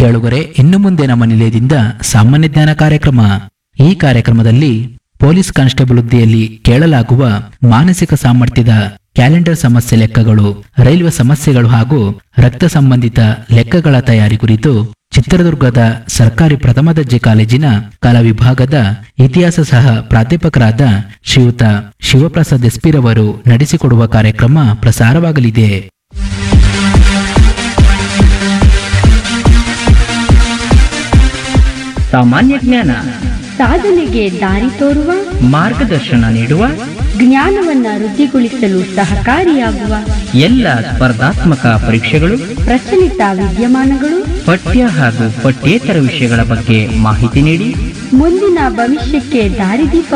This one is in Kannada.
ಕೇಳುಗರೆ ಇನ್ನು ಮುಂದೆ ನಮ್ಮ ನಿಲಯದಿಂದ ಸಾಮಾನ್ಯ ಜ್ಞಾನ ಕಾರ್ಯಕ್ರಮ ಈ ಕಾರ್ಯಕ್ರಮದಲ್ಲಿ ಪೊಲೀಸ್ ಕಾನ್ಸ್ಟೇಬಲ್ ಹುದ್ದೆಯಲ್ಲಿ ಕೇಳಲಾಗುವ ಮಾನಸಿಕ ಸಾಮರ್ಥ್ಯದ ಕ್ಯಾಲೆಂಡರ್ ಸಮಸ್ಯೆ ಲೆಕ್ಕಗಳು ರೈಲ್ವೆ ಸಮಸ್ಯೆಗಳು ಹಾಗೂ ರಕ್ತ ಸಂಬಂಧಿತ ಲೆಕ್ಕಗಳ ತಯಾರಿ ಕುರಿತು ಚಿತ್ರದುರ್ಗದ ಸರ್ಕಾರಿ ಪ್ರಥಮ ದರ್ಜೆ ಕಾಲೇಜಿನ ಕಲಾ ವಿಭಾಗದ ಇತಿಹಾಸ ಸಹ ಪ್ರಾಧ್ಯಾಪಕರಾದ ಶ್ರೀಯುತ ಶಿವಪ್ರಸಾದ್ ಎಸ್ಪಿರವರು ನಡೆಸಿಕೊಡುವ ಕಾರ್ಯಕ್ರಮ ಪ್ರಸಾರವಾಗಲಿದೆ ಸಾಮಾನ್ಯ ಜ್ಞಾನ ಸಾಧನೆಗೆ ದಾರಿ ತೋರುವ ಮಾರ್ಗದರ್ಶನ ನೀಡುವ ಜ್ಞಾನವನ್ನ ವೃದ್ಧಿಗೊಳಿಸಲು ಸಹಕಾರಿಯಾಗುವ ಎಲ್ಲ ಸ್ಪರ್ಧಾತ್ಮಕ ಪರೀಕ್ಷೆಗಳು ಪ್ರಚಲಿತ ವಿದ್ಯಮಾನಗಳು ಪಠ್ಯ ಹಾಗೂ ಪಠ್ಯೇತರ ವಿಷಯಗಳ ಬಗ್ಗೆ ಮಾಹಿತಿ ನೀಡಿ ಮುಂದಿನ ಭವಿಷ್ಯಕ್ಕೆ ದಾರಿದೀಪ